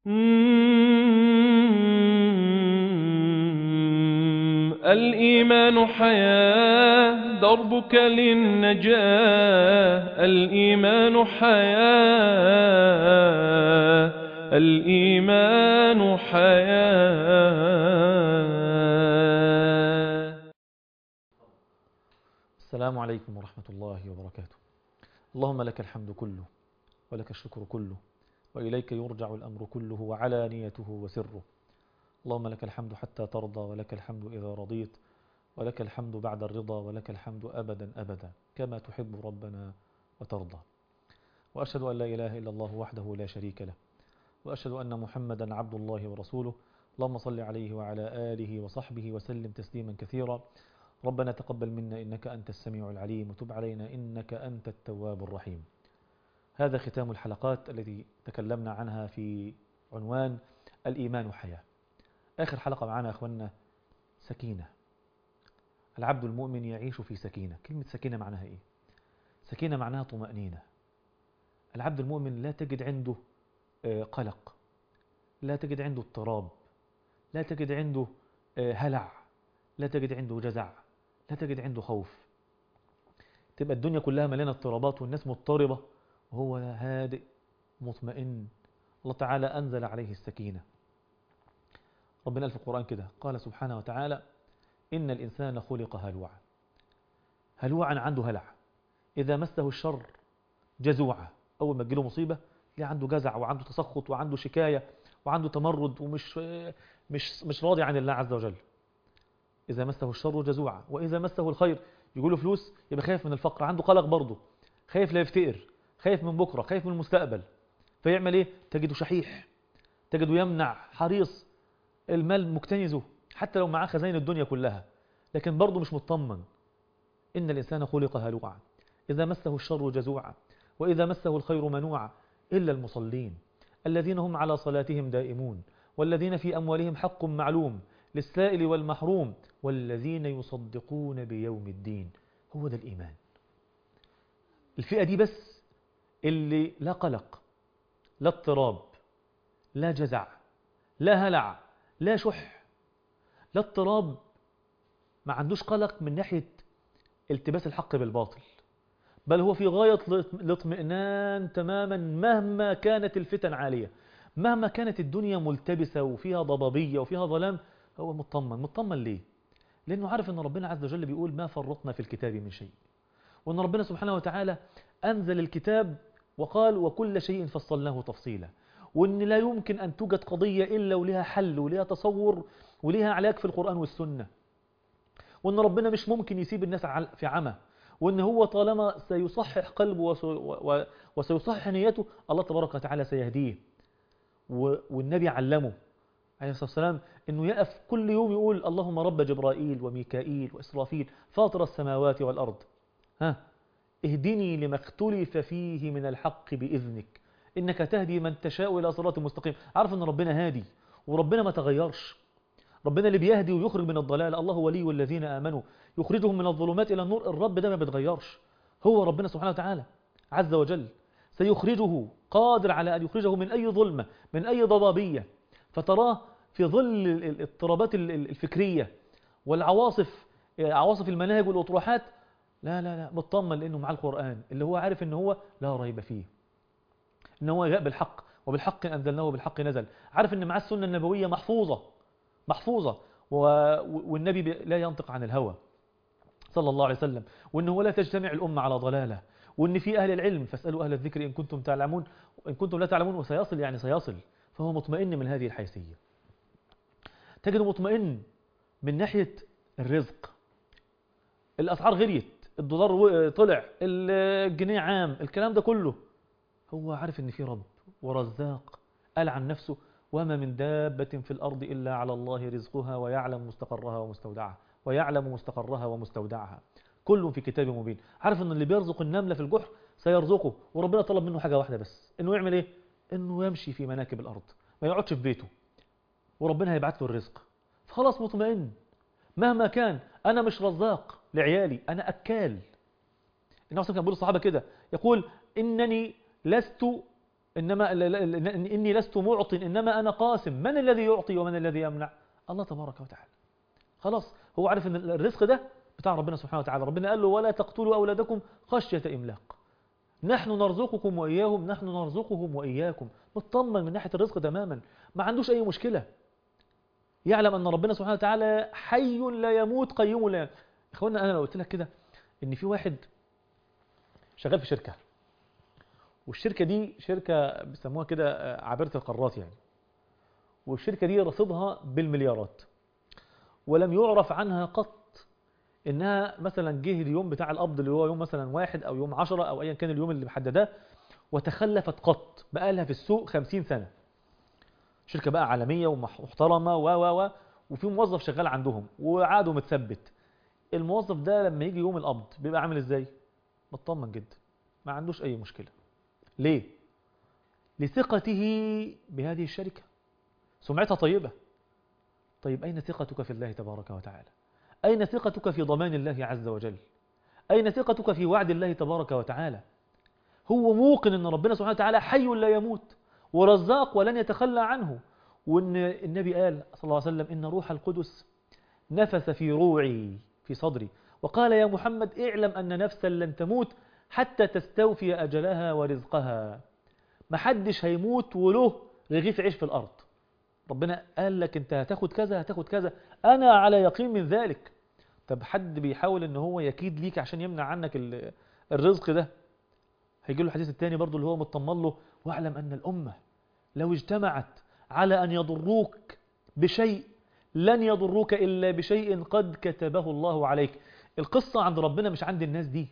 الإيمان حياة دربك للنجاة الإيمان حياة الإيمان حياة السلام عليكم ورحمة الله وبركاته اللهم لك الحمد كله ولك الشكر كله وإليك يرجع الأمر كله وعلانيته وسره اللهم لك الحمد حتى ترضى ولك الحمد إذا رضيت ولك الحمد بعد الرضا ولك الحمد أبدا أبدا كما تحب ربنا وترضى وأشهد أن لا إله إلا الله وحده لا شريك له وأشهد أن محمدا عبد الله ورسوله اللهم صل عليه وعلى آله وصحبه وسلم تسليما كثيرا ربنا تقبل منا إنك أنت السميع العليم وتب علينا إنك أنت التواب الرحيم هذا ختام الحلقات التي تكلمنا عنها في عنوان الإيمان حياة آخر حلقة معنا أخوانا سكينة العبد المؤمن يعيش في سكينة كلمة سكينة معناها إيه؟ سكينة معناها طمأنينة العبد المؤمن لا تجد عنده قلق لا تجد عنده اضطراب لا تجد عنده هلع لا تجد عنده جزع لا تجد عنده خوف تبقى الدنيا كلها مليانة اضطرابات والناس مضطربة وهو هادئ مطمئن الله تعالى أنزل عليه السكينة ربنا في القرآن كده قال سبحانه وتعالى إن الإنسان خلق هلوعا هلوعا عنده هلع إذا مسه الشر جزوعا أول ما تجيله مصيبة ليه عنده جزع وعنده تسخط وعنده شكاية وعنده تمرد ومش مش مش راضي عن الله عز وجل إذا مسه الشر جزوعا وإذا مسه الخير يقول له فلوس يبقى خايف من الفقر عنده قلق برضه خايف لا يفتقر خايف من بكرة خايف من المستقبل فيعمل إيه تجده شحيح تجده يمنع حريص المال مكتنزه حتى لو معاه خزائن الدنيا كلها لكن برضه مش مطمن إن الإنسان خلق هلوعا إذا مسه الشر جزوعا وإذا مسه الخير منوعا إلا المصلين الذين هم على صلاتهم دائمون والذين في أموالهم حق معلوم للسائل والمحروم والذين يصدقون بيوم الدين هو ده الإيمان الفئة دي بس اللي لا قلق لا اضطراب لا جزع لا هلع لا شح لا اضطراب ما عندوش قلق من ناحية التباس الحق بالباطل بل هو في غاية الاطمئنان تماما مهما كانت الفتن عالية مهما كانت الدنيا ملتبسة وفيها ضبابية وفيها ظلام هو مطمن مطمن ليه لأنه عارف أن ربنا عز وجل بيقول ما فرطنا في الكتاب من شيء وأن ربنا سبحانه وتعالى أنزل الكتاب وقال وكل شيء فصلناه تفصيلا وأن لا يمكن أن توجد قضية إلا ولها حل ولها تصور ولها علاج في القرآن والسنة وأن ربنا مش ممكن يسيب الناس في عمى وأن هو طالما سيصحح قلبه وسيصحح نيته الله تبارك وتعالى سيهديه والنبي علمه عليه الصلاة والسلام أنه يقف كل يوم يقول اللهم رب جبرائيل وميكائيل وإسرافيل فاطر السماوات والأرض ها اهدني لما اختلف فيه من الحق بإذنك إنك تهدي من تشاء إلى صراط مستقيم عارف أن ربنا هادي وربنا ما تغيرش ربنا اللي بيهدي ويخرج من الضلال الله ولي الذين آمنوا يخرجهم من الظلمات إلى النور الرب ده ما بيتغيرش هو ربنا سبحانه وتعالى عز وجل سيخرجه قادر على أن يخرجه من أي ظلمة من أي ضبابية فتراه في ظل الاضطرابات الفكرية والعواصف عواصف المناهج والأطروحات لا لا لا مطمن لأنه مع القرآن اللي هو عارف أنه هو لا ريب فيه أنه هو جاء بالحق وبالحق أنزلناه وبالحق نزل عارف أن معاه السنة النبوية محفوظة محفوظة والنبي لا ينطق عن الهوى صلى الله عليه وسلم وأنه لا تجتمع الأمة على ضلالة وأن في أهل العلم فاسألوا أهل الذكر إن كنتم تعلمون إن كنتم لا تعلمون وسيصل يعني سيصل فهو مطمئن من هذه الحيثية تجده مطمئن من ناحية الرزق الأسعار غليت الدولار طلع الجنيه عام الكلام ده كله هو عارف ان في رب ورزاق قال عن نفسه وما من دابة في الأرض إلا على الله رزقها ويعلم مستقرها ومستودعها ويعلم مستقرها ومستودعها كل في كتاب مبين عارف ان اللي بيرزق النملة في الجحر سيرزقه وربنا طلب منه حاجة واحدة بس انه يعمل ايه انه يمشي في مناكب الأرض ما يقعدش في بيته وربنا هيبعت له الرزق فخلاص مطمئن مهما كان أنا مش رزاق لعيالي أنا أكال النبي كان بيقول الصحابة كده يقول إنني لست إنما لا- لا- لا- إني لست معط إنما أنا قاسم من الذي يعطي ومن الذي يمنع الله تبارك وتعالى خلاص هو عارف ان الرزق ده بتاع ربنا سبحانه وتعالى ربنا قال له ولا تقتلوا أولادكم خشية إملاق نحن نرزقكم وإياهم نحن نرزقهم وإياكم مطمن من ناحية الرزق تماما ما عندوش أي مشكلة يعلم أن ربنا سبحانه وتعالى حي لا يموت قيوم لا يموت إخوانا أنا لو قلت لك كده إن في واحد شغال في شركة والشركة دي شركة بيسموها كده آه، عابرة القارات يعني والشركة دي رصيدها بالمليارات ولم يعرف عنها قط انها مثلا جه اليوم بتاع القبض اللي هو يوم مثلا واحد او يوم عشرة او ايا كان اليوم اللي محدداه وتخلفت قط بقى لها في السوق خمسين سنة شركة بقى عالمية ومحترمة و و و وفي موظف شغال عندهم وعاده متثبت الموظف ده لما يجي يوم القبض بيبقى عامل ازاي مطمن جدا ما عندوش اي مشكلة ليه لثقته بهذه الشركة سمعتها طيبة طيب أين ثقتك في الله تبارك وتعالى أين ثقتك في ضمان الله عز وجل أين ثقتك في وعد الله تبارك وتعالى هو موقن أن ربنا سبحانه وتعالى حي لا يموت ورزاق ولن يتخلى عنه وأن النبي قال صلى الله عليه وسلم إن روح القدس نفس في روعي في صدري وقال يا محمد اعلم أن نفسا لن تموت حتى تستوفي أجلها ورزقها محدش هيموت وله رغيف عيش في الأرض ربنا قال لك انت هتاخد كذا هتاخد كذا انا على يقين من ذلك طب حد بيحاول ان هو يكيد ليك عشان يمنع عنك ال- الرزق ده هيجي له الحديث الثاني برضو اللي هو مطمن له واعلم ان الامه لو اجتمعت على ان يضروك بشيء لن يضروك الا بشيء قد كتبه الله عليك القصه عند ربنا مش عند الناس دي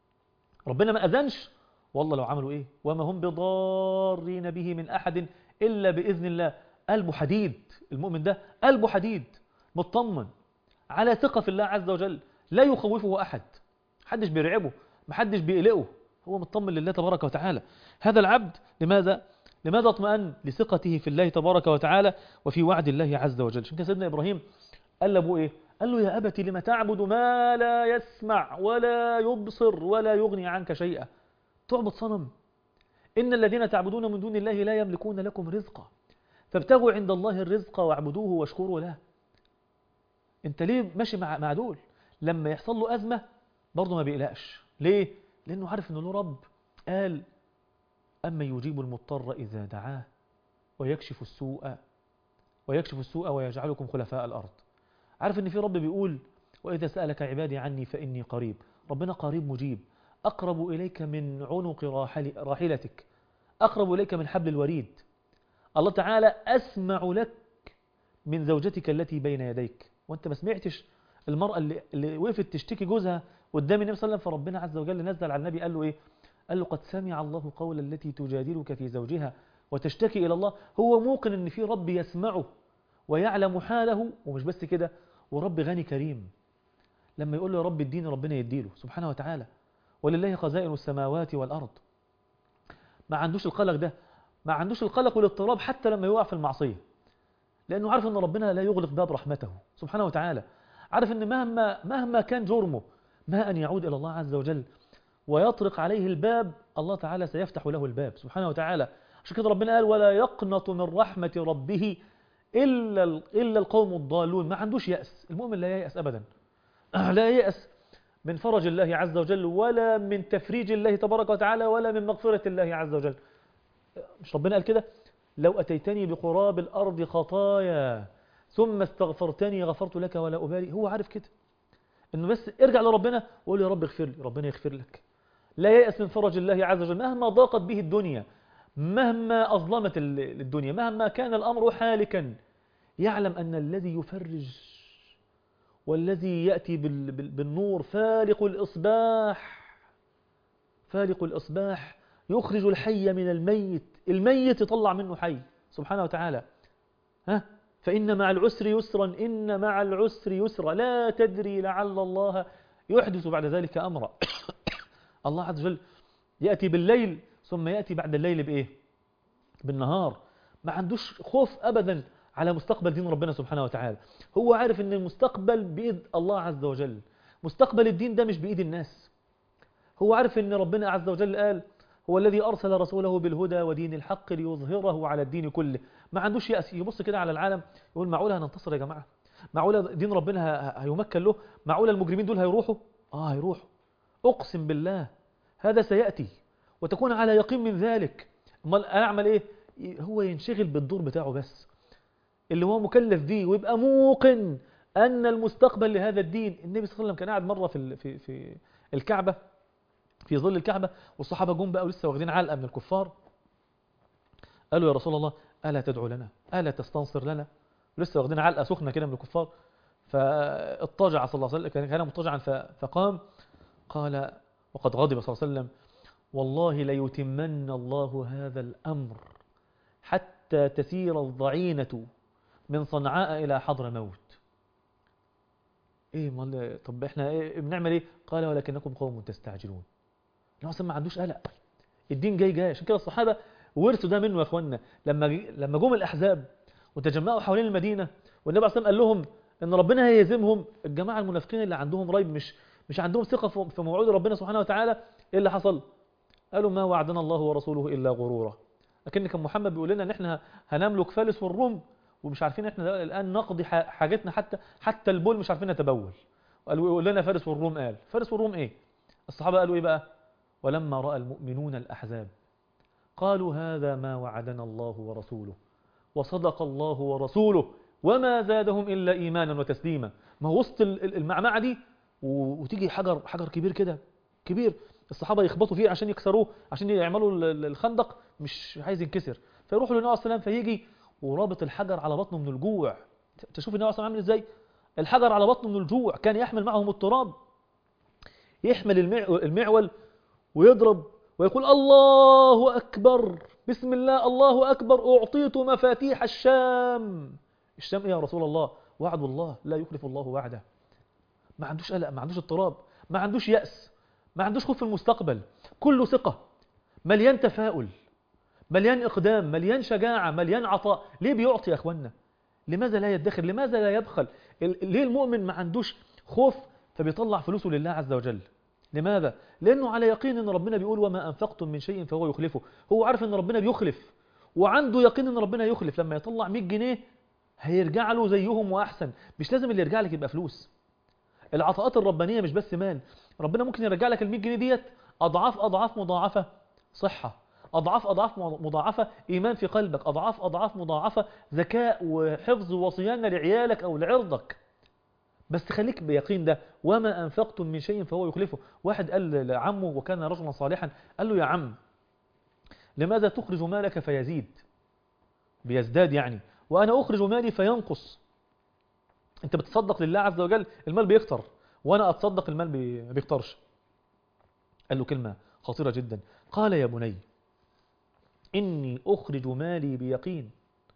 ربنا ما اذنش والله لو عملوا ايه وما هم بضارين به من احد الا باذن الله قلبه حديد المؤمن ده قلبه حديد مطمن على ثقة في الله عز وجل لا يخوفه أحد محدش بيرعبه محدش بيقلقه هو مطمن لله تبارك وتعالى هذا العبد لماذا لماذا اطمأن لثقته في الله تبارك وتعالى وفي وعد الله عز وجل عشان كده سيدنا إبراهيم قال لأبوه إيه قال له يا أبت لم تعبد ما لا يسمع ولا يبصر ولا يغني عنك شيئا تعبد صنم إن الذين تعبدون من دون الله لا يملكون لكم رزقا فابتغوا عند الله الرزق واعبدوه واشكروا له انت ليه ماشي مع مع دول لما يحصل له أزمة برضه ما بيقلقش ليه لأنه عارف أنه له رب قال أما يجيب المضطر إذا دعاه ويكشف السوء ويكشف السوء ويجعلكم خلفاء الأرض عارف أن في رب بيقول وإذا سألك عبادي عني فإني قريب ربنا قريب مجيب أقرب إليك من عنق راحل راحلتك أقرب إليك من حبل الوريد الله تعالى أسمع لك من زوجتك التي بين يديك وانت ما سمعتش المرأة اللي, اللي وقفت تشتكي جوزها قدام النبي صلى الله عليه وسلم فربنا عز وجل نزل على النبي قال له ايه قال له قد سمع الله قول التي تجادلك في زوجها وتشتكي إلى الله هو موقن ان في رب يسمعه ويعلم حاله ومش بس كده ورب غني كريم لما يقول له يا رب الدين ربنا يديله سبحانه وتعالى ولله خزائن السماوات والأرض ما عندوش القلق ده ما عندوش القلق والاضطراب حتى لما يقع في المعصية لأنه عارف أن ربنا لا يغلق باب رحمته سبحانه وتعالى عارف أن مهما, مهما كان جرمه ما أن يعود إلى الله عز وجل ويطرق عليه الباب الله تعالى سيفتح له الباب سبحانه وتعالى عشان كده ربنا قال ولا يقنط من رحمة ربه إلا, إلا القوم الضالون ما عندوش يأس المؤمن لا ييأس أبدا لا ييأس من فرج الله عز وجل ولا من تفريج الله تبارك وتعالى ولا من مغفرة الله عز وجل مش ربنا قال كده لو أتيتني بقراب الأرض خطايا ثم استغفرتني غفرت لك ولا أبالي هو عارف كده إنه بس ارجع لربنا وقول يا رب اغفر لي ربنا يغفر لك لا ييأس من فرج الله عز وجل مهما ضاقت به الدنيا مهما أظلمت الدنيا مهما كان الأمر حالكا يعلم أن الذي يفرج والذي يأتي بالنور فالق الإصباح فالق الإصباح يخرج الحي من الميت الميت يطلع منه حي سبحانه وتعالى ها فإن مع العسر يسرا إن مع العسر يسرا لا تدري لعل الله يحدث بعد ذلك أمرا الله عز وجل يأتي بالليل ثم يأتي بعد الليل بإيه بالنهار ما عندوش خوف أبدا على مستقبل دين ربنا سبحانه وتعالى هو عارف ان المستقبل بإيد الله عز وجل مستقبل الدين ده مش بإيد الناس هو عارف ان ربنا عز وجل قال هو الذي أرسل رسوله بالهدى ودين الحق ليظهره على الدين كله ما عندوش يأس يبص كده على العالم يقول معقولة هننتصر يا جماعة معقولة دين ربنا ه- هيمكن له معقولة المجرمين دول هيروحوا آه هيروحوا أقسم بالله هذا سيأتي وتكون على يقين من ذلك امال أنا أعمل إيه هو ينشغل بالدور بتاعه بس اللي هو مكلف بيه ويبقى موقن أن المستقبل لهذا الدين النبي صلى الله عليه وسلم كان قاعد مرة في ال- في في الكعبة في ظل الكعبة والصحابة جم بقى ولسه واخدين علقة من الكفار قالوا يا رسول الله ألا تدعو لنا ألا تستنصر لنا لسه واخدين علقة سخنة كده من الكفار فاضطجع صلى الله عليه وسلم كان كان مضطجعا ف- فقام قال وقد غضب صلى الله عليه وسلم والله ليتمن الله هذا الأمر حتى تسير الضعينة من صنعاء إلى حضر موت ايه مال طب احنا إيه بنعمل ايه قال ولكنكم قوم تستعجلون النبي صلى ما عندوش قلق الدين جاي جاي عشان كده الصحابه ورثوا ده منه يا اخوانا لما جي- لما جم الاحزاب وتجمعوا حوالين المدينه والنبي عليه الصلاه والسلام قال لهم ان ربنا هيهزمهم الجماعه المنافقين اللي عندهم ريب مش مش عندهم ثقه في- في موعود ربنا سبحانه وتعالى ايه اللي حصل قالوا ما وعدنا الله ورسوله الا غرورا لكن كان محمد بيقول لنا ان احنا هنملك فارس والروم ومش عارفين احنا الان نقضي ح- حاجتنا حتى حتى البول مش عارفين نتبول قالوا يقول لنا فارس والروم قال فارس والروم ايه الصحابه قالوا ايه بقى ولما راى المؤمنون الاحزاب قالوا هذا ما وعدنا الله ورسوله وصدق الله ورسوله وما زادهم الا ايمانا وتسليما ما هو وسط ال- ال- المعمعه دي و- وتيجي حجر حجر كبير كده كبير الصحابه يخبطوا فيه عشان يكسروه عشان يعملوا ال- ال- الخندق مش عايز ينكسر فيروحوا للنبي عليه السلام فيجي ورابط الحجر على بطنه من الجوع تشوف النبي عليه السلام عامل ازاي الحجر على بطنه من الجوع كان يحمل معهم التراب يحمل المع- المعول ويضرب ويقول الله أكبر بسم الله الله أكبر أعطيت مفاتيح الشام الشام إيه يا رسول الله وعد الله لا يخلف الله وعده ما عندوش قلق ما عندوش اضطراب ما عندوش يأس ما عندوش خوف في المستقبل كله ثقة مليان تفاؤل مليان إقدام مليان شجاعة مليان عطاء ليه بيعطي يا أخوانا لماذا لا يدخر لماذا لا يبخل ال- ليه المؤمن ما عندوش خوف فبيطلع فلوسه لله عز وجل لماذا لأنه على يقين أن ربنا بيقول وما أنفقتم من شيء فهو يخلفه هو عارف أن ربنا بيخلف وعنده يقين أن ربنا يخلف لما يطلع 100 جنيه هيرجع له زيهم وأحسن مش لازم اللي يرجع لك يبقى فلوس العطاءات الربانية مش بس مال ربنا ممكن يرجع لك ال 100 جنيه ديت أضعاف أضعاف مضاعفة صحة أضعاف أضعاف مضاعفة إيمان في قلبك أضعاف أضعاف مضاعفة ذكاء وحفظ وصيانة لعيالك أو لعرضك بس خليك بيقين ده وما أنفقتم من شيء فهو يخلفه واحد قال لعمه وكان رجلا صالحا قال له يا عم لماذا تخرج مالك فيزيد بيزداد يعني وأنا أخرج مالي فينقص أنت بتصدق لله عز وجل المال بيكتر وأنا أتصدق المال بي- ما بيكترش قال له كلمة خطيرة جدا قال يا بني إني أخرج مالي بيقين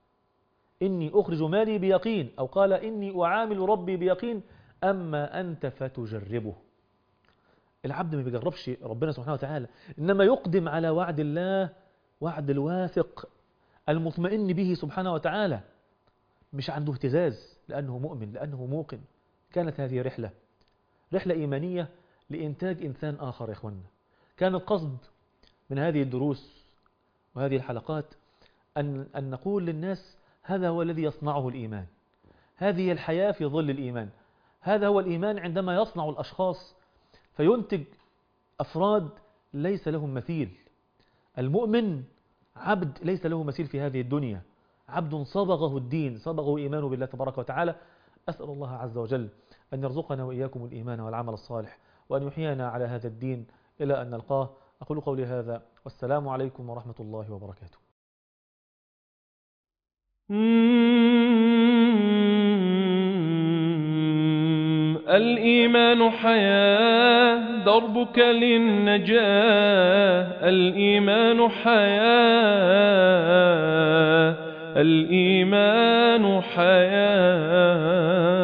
إني أخرج مالي بيقين أو قال إني أعامل ربي بيقين أما أنت فتجربه العبد ما بيجربش ربنا سبحانه وتعالى إنما يقدم على وعد الله وعد الواثق المطمئن به سبحانه وتعالى مش عنده اهتزاز لأنه مؤمن لأنه موقن كانت هذه رحلة رحلة إيمانية لإنتاج إنسان آخر يا إخوانا كان القصد من هذه الدروس وهذه الحلقات أن, أن نقول للناس هذا هو الذي يصنعه الإيمان هذه هي الحياة في ظل الإيمان هذا هو الإيمان عندما يصنع الأشخاص فينتج أفراد ليس لهم مثيل المؤمن عبد ليس له مثيل في هذه الدنيا عبد صبغه الدين صبغه إيمانه بالله تبارك وتعالى أسأل الله عز وجل أن يرزقنا وإياكم الإيمان والعمل الصالح وأن يحيينا على هذا الدين إلى أن نلقاه أقول قولي هذا والسلام عليكم ورحمة الله وبركاته مم. الإيمان حياة دربك للنجاة الإيمان حياة الإيمان حياة